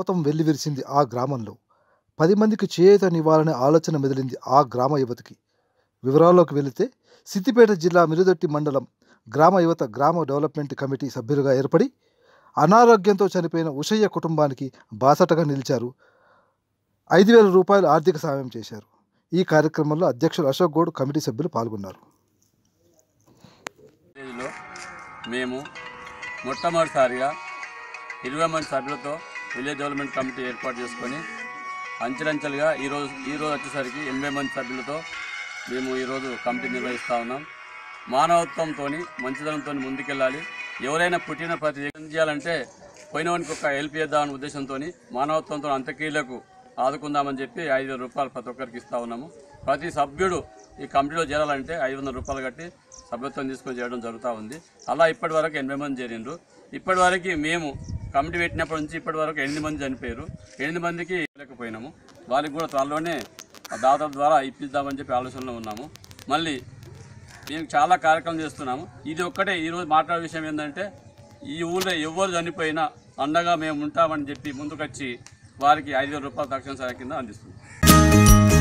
పర్వతం వెల్లివిరిసింది ఆ గ్రామంలో పది మందికి చేయూతనివ్వాలనే ఆలోచన మెదిలింది ఆ గ్రామ యువతికి వివరాల్లోకి వెళితే సిద్దిపేట జిల్లా మిరుదొట్టి మండలం గ్రామ యువత గ్రామ డెవలప్మెంట్ కమిటీ సభ్యులుగా ఏర్పడి అనారోగ్యంతో చనిపోయిన ఉషయ్య కుటుంబానికి బాసటగా నిలిచారు ఐదు వేల రూపాయలు ఆర్థిక సాయం చేశారు ఈ కార్యక్రమంలో అధ్యక్షులు అశోక్ గౌడ్ కమిటీ సభ్యులు పాల్గొన్నారు విలేజ్లో మేము మొట్టమొదటిసారిగా ఇరవై మంది సభ్యులతో విలేజ్ డెవలప్మెంట్ కమిటీ ఏర్పాటు చేసుకొని అంచెలంచెలుగా ఈరోజు ఈరోజు వచ్చేసరికి ఎనభై మంది సభ్యులతో మేము ఈరోజు కమిటీ నిర్వహిస్తూ ఉన్నాం మానవత్వంతో మంచిదనంతో ముందుకెళ్ళాలి ఎవరైనా పుట్టిన ప్రతి ఏం చేయాలంటే పోయినవానికి ఒక హెల్ప్ చేద్దామనే ఉద్దేశంతో మానవత్వంతో అంత్యక్రియలకు ఆదుకుందామని చెప్పి ఐదు వేల రూపాయలు ప్రతి ఒక్కరికి ఇస్తూ ఉన్నాము ప్రతి సభ్యుడు ఈ కమిటీలో చేరాలంటే ఐదు వందల రూపాయలు కట్టి సభ్యత్వం తీసుకొని చేయడం జరుగుతూ ఉంది అలా ఇప్పటి వరకు ఎనభై మంది చేరిండ్రు ఇప్పటి వరకు మేము కమిటీ పెట్టినప్పటి నుంచి ఇప్పటి వరకు ఎనిమిది మంది చనిపోయారు ఎనిమిది మందికి లేకపోయినాము వాళ్ళకి కూడా త్వరలోనే ఆ దాతల ద్వారా ఇప్పిద్దామని చెప్పి ఆలోచనలో ఉన్నాము మళ్ళీ మేము చాలా కార్యక్రమం చేస్తున్నాము ఇది ఒక్కటే ఈరోజు మాట్లాడే విషయం ఏంటంటే ఈ ఊళ్ళో ఎవరు చనిపోయినా అండగా మేము ఉంటామని చెప్పి ముందుకొచ్చి వారికి ఐదు వేల రూపాయల తక్షణ సహాయ కింద అందిస్తున్నాం